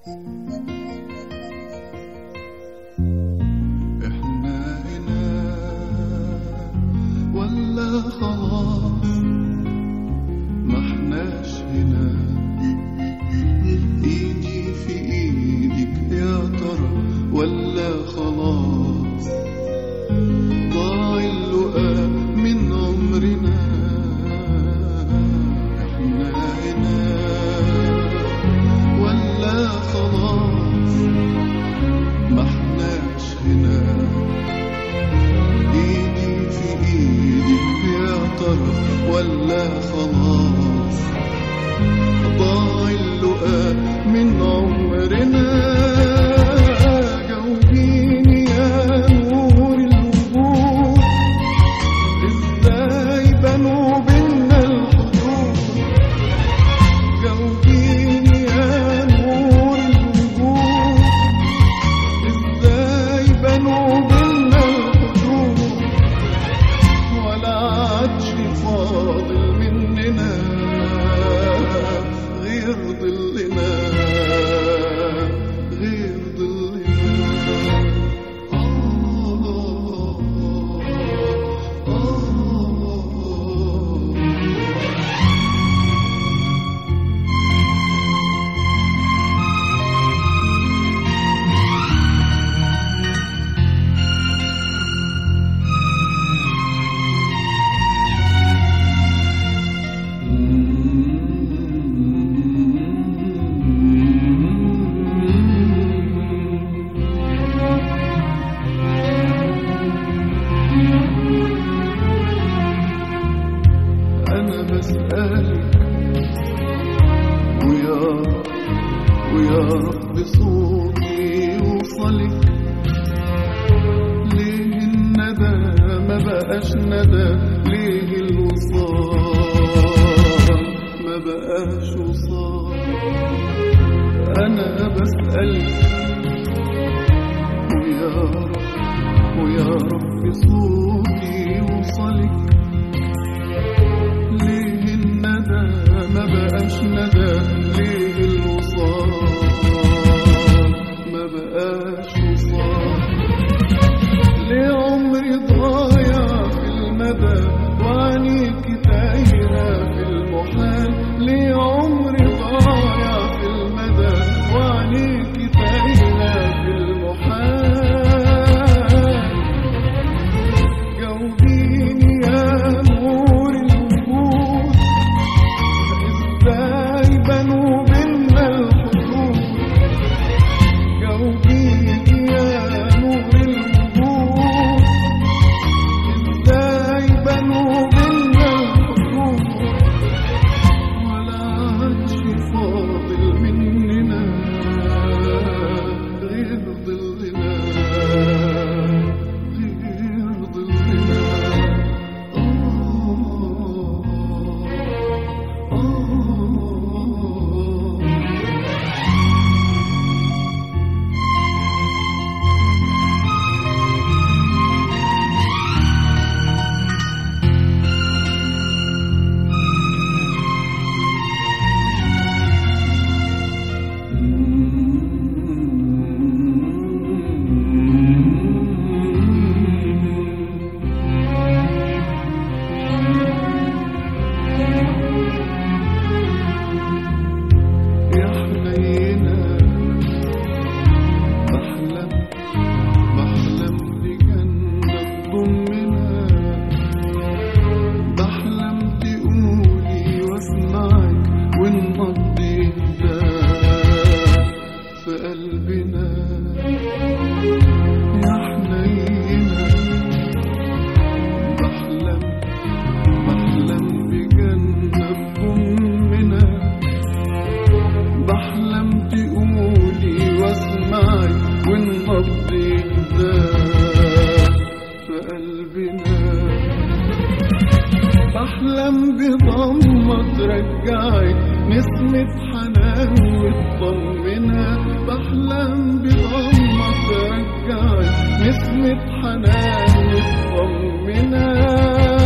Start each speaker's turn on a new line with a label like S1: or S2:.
S1: احنا هنا ولا خلاص ما احناش هنا ايدي في ايدك يا ترى ولا خلاص ضاع اللقاء من عمرنا احنا هنا ولا خلاص ما احناش هنا ايدي في ايدك يا ترى ولا خلاص ضاع اللقاء من عمرنا جاوبيني يا نور الوجود ازاي بنوا بينا الحدود جاوبيني يا نور الوجود ازاي بنوا بينا الحدود ولا عادش فاضل مننا غير ظلنا غير ظلنا آه آه آه أنا بسألك ويا ويا رب صوتي يوصلك ليه الندى ما بقاش ندى ليه الوصال ما بقاش وصال أنا بسألك ويا رب ويا رب صوتي يوصلك ليه الندى ما بقاش ندى ليه الوصال ما بقاش وصال ليه عمري ضايع في المدى وعينيك تايهة في المحال ليه عمري ضايع في المدى وعينيك تايهة في المحال جاوبيني يا نور الوجود ازاي بنوا بينا الحدود جاوبيني يا نور الوجود ازاي بنوا بينا الحدود ولا عادش فاضل مننا غير ظلنا غير ظلنا آه آه يا حنينة بحلم بحلم بجنة تضمنا بحلم تقولي واسمعك ونقضي ده في قلبنا يا حنينة بحلم بحلم بجنة تضمنا بحلم تقولي واسمعك ونقضي ده في قلبنا بحلم بضمة ترجعك نسمة حنان وتطمنها بحلم بضمة ترجعك نسمة حنان وتطمنها